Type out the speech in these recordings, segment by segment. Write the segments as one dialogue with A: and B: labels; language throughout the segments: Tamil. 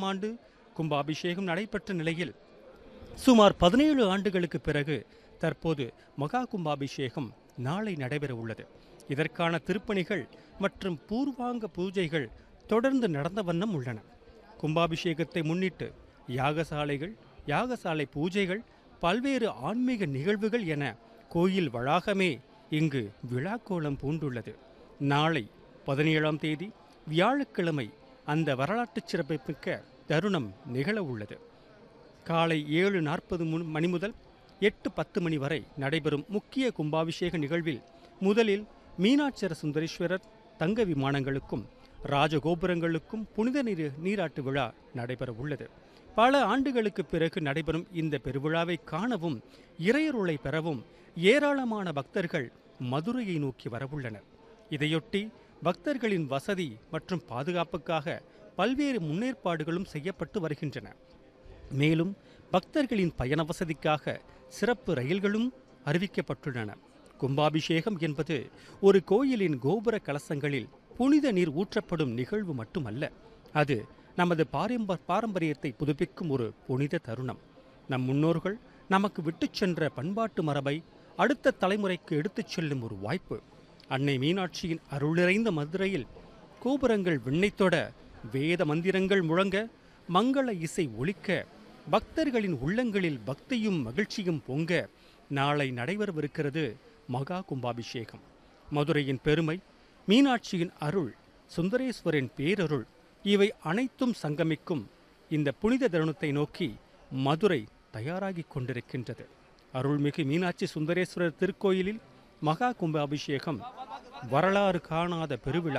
A: பதினேழாம் ஆண்டு கும்பாபிஷேகம் நடைபெற்ற நிலையில் சுமார் பதினேழு ஆண்டுகளுக்கு பிறகு தற்போது மகா கும்பாபிஷேகம் நாளை நடைபெற உள்ளது இதற்கான திருப்பணிகள் மற்றும் பூர்வாங்க பூஜைகள் தொடர்ந்து நடந்த வண்ணம் உள்ளன கும்பாபிஷேகத்தை முன்னிட்டு யாகசாலைகள் யாகசாலை பூஜைகள் பல்வேறு ஆன்மீக நிகழ்வுகள் என கோயில் வளாகமே இங்கு விழாக்கோலம் பூண்டுள்ளது நாளை பதினேழாம் தேதி வியாழக்கிழமை அந்த வரலாற்றுச் சிறப்புமிக்க தருணம் நிகழ உள்ளது காலை ஏழு நாற்பது மணி முதல் எட்டு பத்து மணி வரை நடைபெறும் முக்கிய கும்பாபிஷேக நிகழ்வில் முதலில் மீனாட்சர சுந்தரேஸ்வரர் தங்க விமானங்களுக்கும் ராஜகோபுரங்களுக்கும் புனித நீர் நீராட்டு விழா நடைபெற உள்ளது பல ஆண்டுகளுக்கு பிறகு நடைபெறும் இந்த பெருவிழாவை காணவும் இறையருளை பெறவும் ஏராளமான பக்தர்கள் மதுரையை நோக்கி வரவுள்ளனர் இதையொட்டி பக்தர்களின் வசதி மற்றும் பாதுகாப்புக்காக பல்வேறு முன்னேற்பாடுகளும் செய்யப்பட்டு வருகின்றன மேலும் பக்தர்களின் பயண வசதிக்காக சிறப்பு ரயில்களும் அறிவிக்கப்பட்டுள்ளன கும்பாபிஷேகம் என்பது ஒரு கோயிலின் கோபுர கலசங்களில் புனித நீர் ஊற்றப்படும் நிகழ்வு மட்டுமல்ல அது நமது பாரம்ப பாரம்பரியத்தை புதுப்பிக்கும் ஒரு புனித தருணம் நம் முன்னோர்கள் நமக்கு விட்டுச் சென்ற பண்பாட்டு மரபை அடுத்த தலைமுறைக்கு எடுத்துச் செல்லும் ஒரு வாய்ப்பு அன்னை மீனாட்சியின் அருள் நிறைந்த மதுரையில் கோபுரங்கள் விண்ணைத் தொட வேத மந்திரங்கள் முழங்க மங்கள இசை ஒலிக்க பக்தர்களின் உள்ளங்களில் பக்தியும் மகிழ்ச்சியும் பொங்க நாளை நடைபெறவிருக்கிறது மகா கும்பாபிஷேகம் மதுரையின் பெருமை மீனாட்சியின் அருள் சுந்தரேஸ்வரின் பேரருள் இவை அனைத்தும் சங்கமிக்கும் இந்த புனித தருணத்தை நோக்கி மதுரை தயாராகிக் கொண்டிருக்கின்றது அருள்மிகு மீனாட்சி சுந்தரேஸ்வரர் திருக்கோயிலில் மகா கும்பாபிஷேகம் வரலாறு காணாத பெருவிழா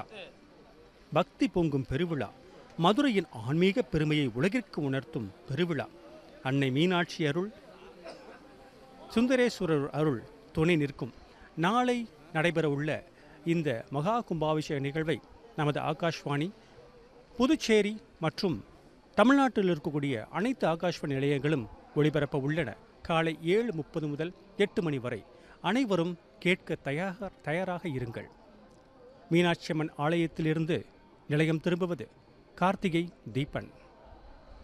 A: பக்தி பொங்கும் பெருவிழா மதுரையின் ஆன்மீக பெருமையை உலகிற்கு உணர்த்தும் பெருவிழா அன்னை மீனாட்சி அருள் சுந்தரேஸ்வரர் அருள் துணை நிற்கும் நாளை நடைபெறவுள்ள இந்த மகா கும்பாபிஷேக நிகழ்வை நமது ஆகாஷ்வாணி புதுச்சேரி மற்றும் தமிழ்நாட்டில் இருக்கக்கூடிய அனைத்து ஆகாஷ்வாணி நிலையங்களும் ஒளிபரப்ப உள்ளன காலை ஏழு முப்பது முதல் எட்டு மணி வரை அனைவரும் கேட்க தயார் தயாராக இருங்கள் மீனாட்சி அம்மன் ஆலயத்திலிருந்து நிலையம் திரும்புவது கார்த்திகை தீபன்